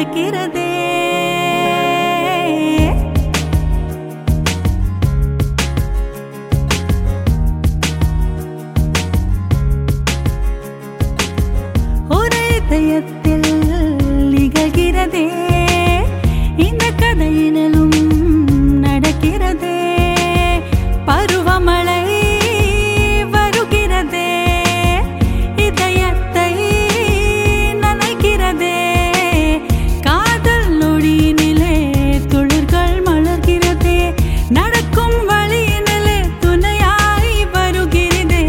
நடக்கிறதே ஒரு இதயத்தில் நிகழ்கிறதே இந்த கதையினிலும் நடக்கிறதே பருவமழை வருகிறதே இதயத்தை நனைக்கிறதே காதல் நொடியினிலே தொழில்கள் மலர்கிறதே நடக்கும் வழியினிலே துணையாய் வருகிறதே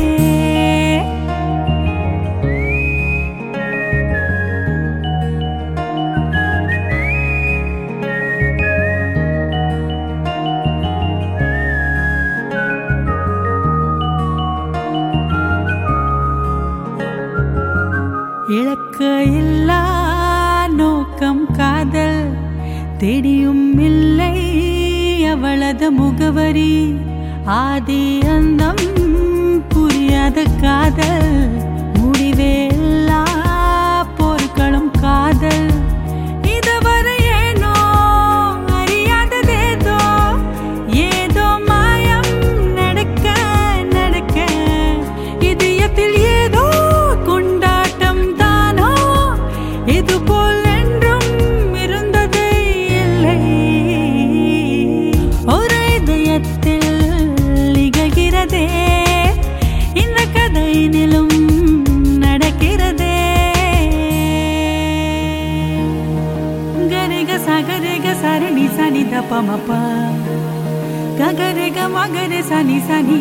இழக்க இல்லா நோக்கம் காதல் தேடியும் இல்லை அவளது முகவரி ஆதி அந்தம் புரியாத காதல் முடிவே இல்லா போர்களும் காதல் இதுவரை ஏனோ அறியாததேதோ ஏதோ மாயம் நடக்க நடக்க இதயத்தில் ஏதோ கொண்டாட்டம் தானோ இது போல் என்றும் இருந்ததே இல்லை ஒரு இதயத்தில் நிகழ்கிறதே இந்த கதையினிலும் நடக்கிறதே ಗರಿಗ ಸಗರಿಗ ಸರಣಿ ಸನಿ ದ ಪಮಪ ಗಗರಿಗ ಮಗರೆ ಸನಿ ಸನಿ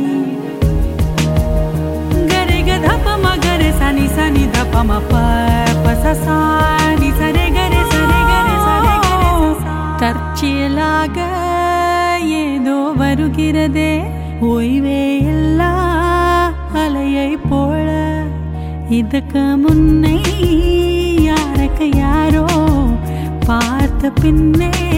ಗರಿಗ ಧಪ ಮಗರೆ ಸನಿ ಸನಿ ದ ಪಮಪ ಪಸ ಸಾನಿ ಸರೆ ಗರೆ ಸರೆ ಗರೆ ಸರೆ ಗರೆ தற்செயலாக ஏதோ வருகிறதே ஓய்வே இல்லா அலையை போல இதுக்கு முன்னை யாருக்கு யாரோ பார்த்த பின்னே